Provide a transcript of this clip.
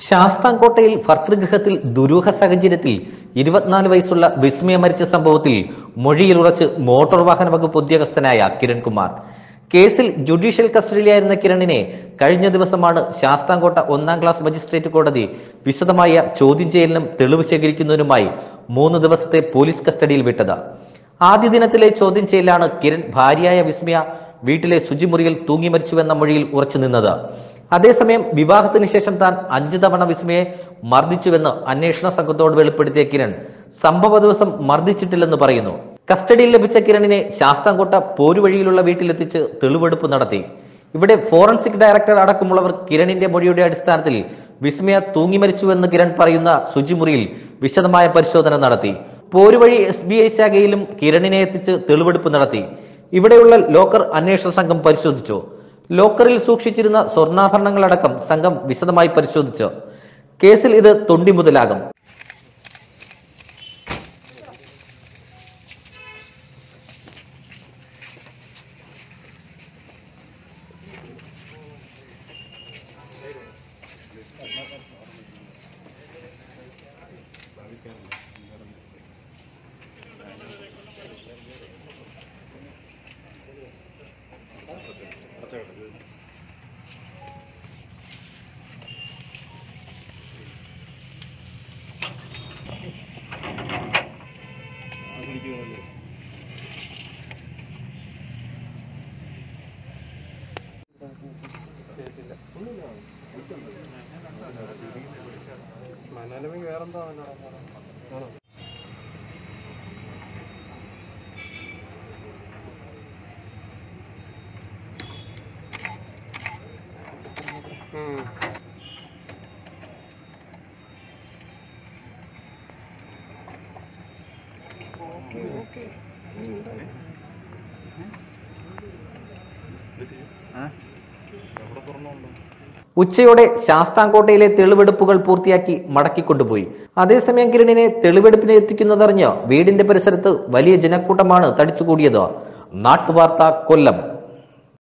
ശാസ്താംകോട്ടയിൽ ഭർതൃഗൃഹത്തിൽ ദുരൂഹ സാഹചര്യത്തിൽ ഇരുപത്തിനാല് വയസ്സുള്ള വിസ്മയ മരിച്ച സംഭവത്തിൽ മൊഴിയിൽ ഉറച്ച് മോട്ടോർ വാഹന വകുപ്പ് ഉദ്യോഗസ്ഥനായ കിരൺകുമാർ കേസിൽ ജുഡീഷ്യൽ കസ്റ്റഡിയിലായിരുന്ന കിരണിനെ കഴിഞ്ഞ ദിവസമാണ് ശാസ്താംകോട്ട ഒന്നാം ക്ലാസ് മജിസ്ട്രേറ്റ് കോടതി വിശദമായ ചോദ്യം ചെയ്യലിനും തെളിവ് ശേഖരിക്കുന്നതിനുമായി മൂന്ന് ദിവസത്തെ പോലീസ് കസ്റ്റഡിയിൽ വിട്ടത് ആദ്യ ദിനത്തിലെ ചോദ്യം ചെയ്യലാണ് കിരൺ ഭാര്യയായ വിസ്മയ വീട്ടിലെ ശുചിമുറിയിൽ തൂങ്ങി മരിച്ചുവെന്ന മൊഴിയിൽ ഉറച്ചു നിന്നത് അതേസമയം വിവാഹത്തിന് ശേഷം താൻ അഞ്ചു തവണ വിസ്മയെ മർദ്ദിച്ചുവെന്ന് അന്വേഷണ സംഘത്തോട് വെളിപ്പെടുത്തിയ കിരൺ സംഭവ ദിവസം മർദ്ദിച്ചിട്ടില്ലെന്ന് പറയുന്നു കസ്റ്റഡിയിൽ ലഭിച്ച കിരണിനെ ശാസ്താംകോട്ട പോരുവഴിയിലുള്ള വീട്ടിലെത്തിച്ച് തെളിവെടുപ്പ് നടത്തി ഇവിടെ ഫോറൻസിക് ഡയറക്ടർ അടക്കമുള്ളവർ കിരണിന്റെ മൊഴിയുടെ അടിസ്ഥാനത്തിൽ വിസ്മയ തൂങ്ങി മരിച്ചുവെന്ന് കിരൺ പറയുന്ന ശുചിമുറിയിൽ വിശദമായ പരിശോധന നടത്തി പോരുവഴി എസ് ബി ഐ ശാഖയിലും കിരണിനെ എത്തിച്ച് തെളിവെടുപ്പ് നടത്തി ഇവിടെയുള്ള ലോക്കർ അന്വേഷണ സംഘം പരിശോധിച്ചു ലോക്കറിൽ സൂക്ഷിച്ചിരുന്ന സ്വർണ്ണാഭരണങ്ങളടക്കം സംഘം വിശദമായി പരിശോധിച്ചു കേസിൽ ഇത് തൊണ്ടി മുതലാകും മനോരമയ്ക്ക് വേറെന്താ ആണോ ഉം. Okay, okay. ഉം, ഉണ്ടായി. എവിടെ തുറന്നുണ്ടോ ഉച്ചയോടെ ശാസ്താംകോട്ടയിലെ തെളിവെടുപ്പുകൾ പൂർത്തിയാക്കി മടക്കിക്കൊണ്ടുപോയി അതേസമയം കിരണിനെ തെളിവെടുപ്പിന് എത്തിക്കുന്നതറിഞ്ഞ് വീടിന്റെ പരിസരത്ത് വലിയ ജനക്കൂട്ടമാണ് തടിച്ചുകൂടിയത് നാട്ടുവാർത്ത കൊല്ലം